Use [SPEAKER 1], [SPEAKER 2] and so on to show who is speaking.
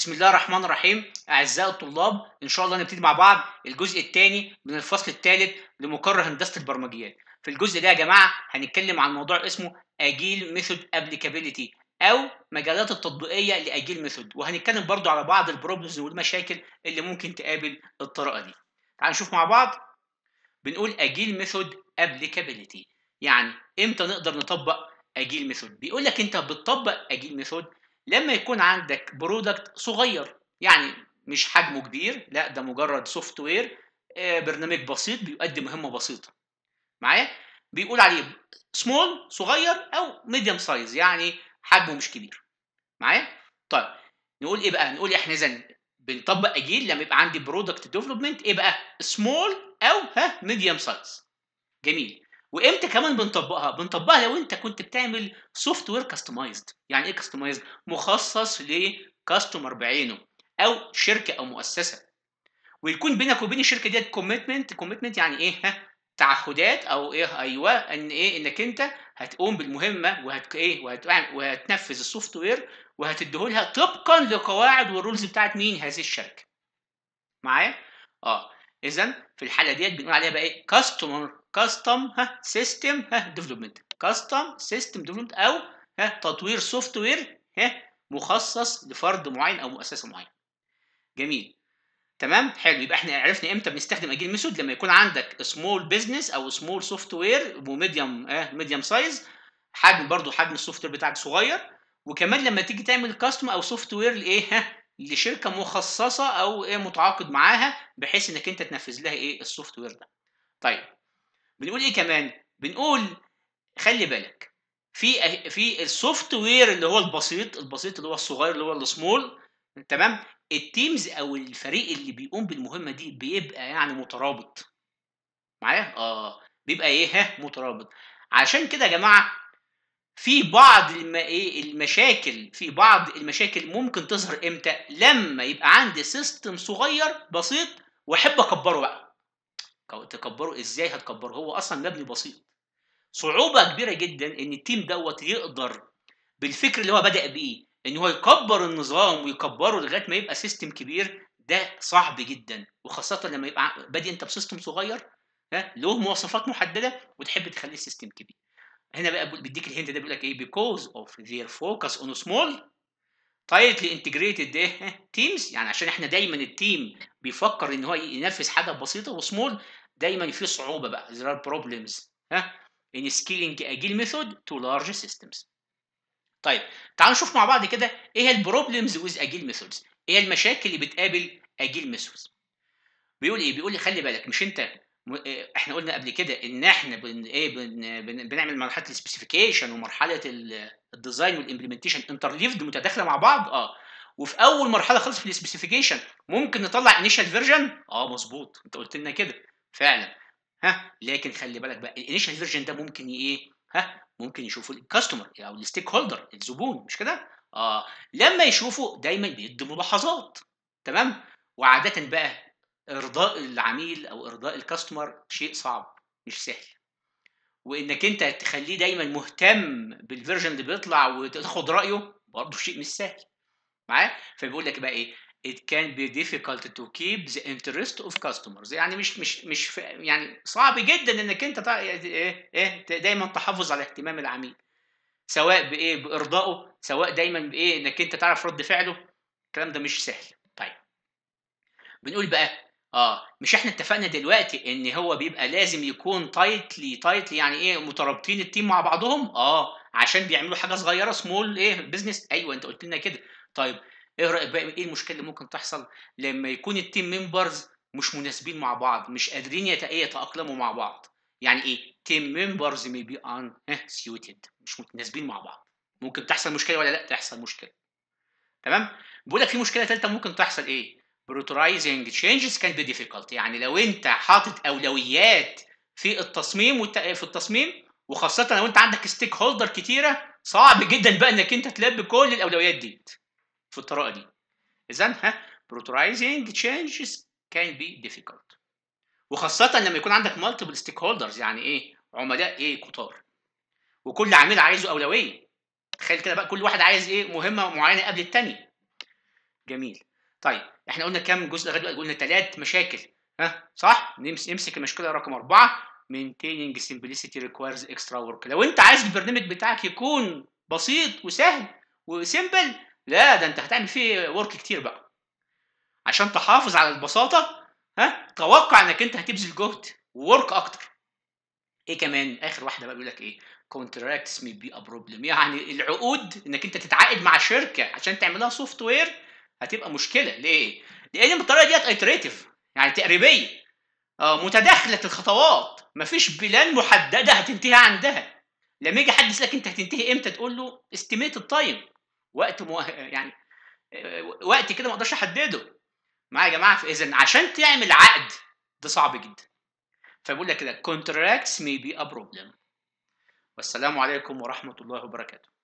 [SPEAKER 1] بسم الله الرحمن الرحيم أعزائي الطلاب إن شاء الله نبتدي مع بعض الجزء الثاني من الفصل الثالث لمقرر هندسة البرمجيات في الجزء ده يا جماعة هنتكلم عن موضوع اسمه أجيل ميثود ابليكابيليتي أو مجالات التطبيقية لأجيل ميثود وهنتكلم برضو على بعض البروبلمز والمشاكل اللي ممكن تقابل الطريقة دي تعالوا نشوف مع بعض بنقول أجيل ميثود ابليكابيليتي يعني إمتى نقدر نطبق أجيل ميثود بيقول لك أنت بتطبق أجيل ميثود لما يكون عندك برودكت صغير يعني مش حجمه كبير لا ده مجرد سوفت وير برنامج بسيط بيؤدي مهمه بسيطه معايا بيقول عليه سمول صغير او ميديوم سايز يعني حجمه مش كبير معايا طيب نقول ايه بقى نقول احنا اذا بنطبق اجيل لما يبقى عندي برودكت ديفلوبمنت ايه بقى سمول او ها ميديوم سايز جميل وامتى كمان بنطبقها بنطبقها لو انت كنت بتعمل سوفت وير كاستمايزد يعني ايه كاستمايزد مخصص لكاستمر بعينه او شركه او مؤسسه ويكون بينك وبين الشركه ديت كوميتمنت كوميتمنت يعني ايه ها تعهدات او ايه ايوه ان ايه انك انت هتقوم بالمهمه وهت ايه وهت وهتنفذ السوفت وير وهتديهولها طبقا لقواعد والرولز بتاعت مين هذه الشركه معايا اه اذا في الحاله ديت بنقول عليها بقى ايه كاستمر كاستم ها سيستم ها ديفلوبمنت كاستم سيستم ديفلوبمنت او ها تطوير سوفت وير ها مخصص لفرد معين او مؤسسه معينه جميل تمام حلو يبقى احنا عرفنا امتى بنستخدم اجيل ميثود لما يكون عندك سمول بزنس او سمول سوفت وير وميديوم اه ميديوم سايز حجم برضو حجم السوفت وير بتاعك صغير وكمان لما تيجي تعمل كاستم او سوفت وير لايه ها لشركه مخصصه او ايه متعاقد معاها بحيث انك انت تنفذ لها ايه السوفت وير ده طيب بنقول ايه كمان بنقول خلي بالك في في السوفت وير اللي هو البسيط البسيط اللي هو الصغير اللي هو السمول تمام التيمز او الفريق اللي بيقوم بالمهمه دي بيبقى يعني مترابط معايا اه بيبقى ايه ها مترابط عشان كده يا جماعه في بعض الم... ايه المشاكل في بعض المشاكل ممكن تظهر امتى لما يبقى عندي سيستم صغير بسيط واحب اكبره بقى تكبره ازاي هتكبره هو اصلا مبني بسيط صعوبه كبيره جدا ان التيم دوت يقدر بالفكر اللي هو بدا بيه ان هو يكبر النظام ويكبره لغايه ما يبقى سيستم كبير ده صعب جدا وخاصه لما يبقى بادئ انت بسيستم صغير ها له مواصفات محدده وتحب تخليه سيستم كبير هنا بقى بيديك الهنت ده بيقول لك ايه because of their focus on small tightly integrated teams يعني عشان احنا دايما التيم بيفكر ان هو ينفذ حاجه بسيطه وسمول دايما في صعوبه بقى there are problems ها in scaling agile method to large systems طيب تعالوا نشوف مع بعض كده ايه هي البروبلمز ويز اجيل ميثودز ايه المشاكل اللي بتقابل اجيل ميثودز بيقول ايه بيقول لي خلي بالك مش انت م... احنا قلنا قبل كده ان احنا بن... ايه بن... بن... بنعمل مرحله السبيسيفيكيشن ومرحله الديزاين والامبلمنتيشن انترليفد متداخله مع بعض اه وفي اول مرحله خالص في السبيسيفيكيشن ممكن نطلع انيشال فيرجن اه مظبوط انت قلت لنا كده فعلا ها لكن خلي بالك بقى الانيشال فيرجن ده ممكن ايه ها ممكن يشوفوا الكاستمر او الستيك هولدر الزبون مش كده اه لما يشوفوا دايما بيدي ملاحظات تمام وعاده بقى ارضاء العميل او ارضاء الكاستمر شيء صعب مش سهل وانك انت تخليه دايما مهتم بالفيرجن اللي بيطلع وتاخد رايه برضه شيء مش سهل معايا فبيقول لك بقى ايه it can be difficult to keep the interest of customers يعني مش مش مش يعني صعب جدا انك انت ايه ايه دايما تحافظ على اهتمام العميل سواء بايه بارضائه سواء دايما بايه انك انت تعرف رد فعله الكلام ده مش سهل طيب بنقول بقى اه مش احنا اتفقنا دلوقتي ان هو بيبقى لازم يكون تايتلي تايتلي يعني ايه مترابطين التيم مع بعضهم اه عشان بيعملوا حاجه صغيره سمول ايه بزنس ايوه انت قلت لنا كده طيب ايه رايك بقى ايه المشكله اللي ممكن تحصل لما يكون التيم ممبرز مش مناسبين مع بعض مش قادرين يتاقلموا مع بعض يعني ايه تيم ممبرز may be unsuited مش متناسبين مع بعض ممكن تحصل مشكله ولا لا تحصل مشكله تمام بقول لك في مشكله ثالثه ممكن تحصل ايه prioritizing changes can be difficult يعني لو انت حاطط اولويات في التصميم والت... في التصميم وخاصه لو انت عندك ستيك هولدر كتيره صعب جدا بقى انك انت تلبي كل الاولويات دي في الطريقه دي اذا ها prioritizing changes can be difficult وخاصه لما يكون عندك multiple stakeholders يعني ايه عملاء ايه كتار وكل عميل عايزه اولويه تخيل كده بقى كل واحد عايز ايه مهمه معينه قبل الثانيه جميل طيب احنا قلنا كام جزء لغايه دلوقتي قلنا ثلاث مشاكل ها صح نمس- نمسك المشكله رقم أربعة maintaining simplicity requires extra work لو انت عايز البرنامج بتاعك يكون بسيط وسهل وسيمبل لا ده انت هتعمل فيه ورك كتير بقى عشان تحافظ على البساطه ها توقع انك انت هتبذل جهد وورك اكتر ايه كمان اخر واحده بقى بيقول لك ايه contracts may be a problem يعني العقود انك انت تتعاقد مع شركه عشان تعملها سوفت وير هتبقى مشكله ليه لان بالطريقه ديت ايتريتيف يعني تقريبيه آه متداخله الخطوات مفيش بلان محدده هتنتهي عندها لما يجي حد يسالك انت هتنتهي امتى تقول له استيميت التايم وقت مو... يعني آه، وقت كده ما اقدرش احدده معايا يا جماعه اذا عشان تعمل عقد ده صعب جدا فبقول لك كده contracts may be a problem والسلام عليكم ورحمه الله وبركاته